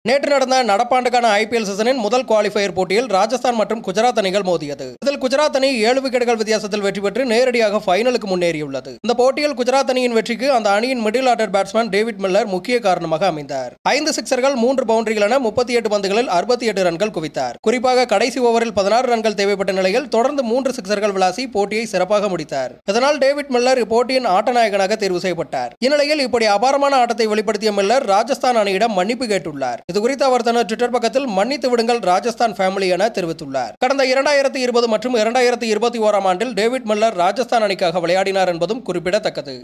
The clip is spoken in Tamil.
நேற்று நடந்த நடப்பாண்டுக்கான ஐபிஎல் சீசனின் முதல் குவாலிஃபயர் போட்டியில் ராஜஸ்தான் மற்றும் குஜராத் அணிகள் மோதியது இதில் குஜராத் அணி ஏழு விக்கெட்டுகள் வித்தியாசத்தில் வெற்றி பெற்று நேரடியாக ஃபைனலுக்கு முன்னேறியுள்ளது இந்த போட்டியில் குஜராத் அணியின் வெற்றிக்கு அந்த அணியின் middle order batsman David Miller முக்கிய காரணமாக அமைந்தார் ஐந்து சிக்சர்கள் மூன்று பவுண்டரிகள் என முப்பத்தி எட்டு பந்துகளில் அறுபத்தி எட்டு ரன்கள் குவித்தார் குறிப்பாக கடைசி ஓவரில் பதினாறு ரன்கள் தேவைப்பட்ட நிலையில் தொடர்ந்து மூன்று சிக்சர்கள் விளாசி போட்டியை சிறப்பாக முடித்தார் இதனால் டேவிட் மில்லர் இப்போட்டியின் ஆட்டநாயகனாக தேர்வு செய்யப்பட்டார் இந்நிலையில் இப்படி அபாரமான ஆட்டத்தை வெளிப்படுத்திய மில்லர் ராஜஸ்தான் அணியிடம் மன்னிப்பு கேட்டுள்ளார் இது குறித்து அவர் தனது ட்விட்டர் பக்கத்தில் மன்னித்து விடுங்கள் ராஜஸ்தான் ஃபேமிலி என தெரிவித்துள்ளார் கடந்த இரண்டாயிரத்தி இருபது மற்றும் இரண்டாயிரத்தி இருபத்தி ஓராம் ஆண்டில் டேவிட் மில்லர் ராஜஸ்தான் அணிக்காக விளையாடினார் என்பதும் குறிப்பிடத்தக்கது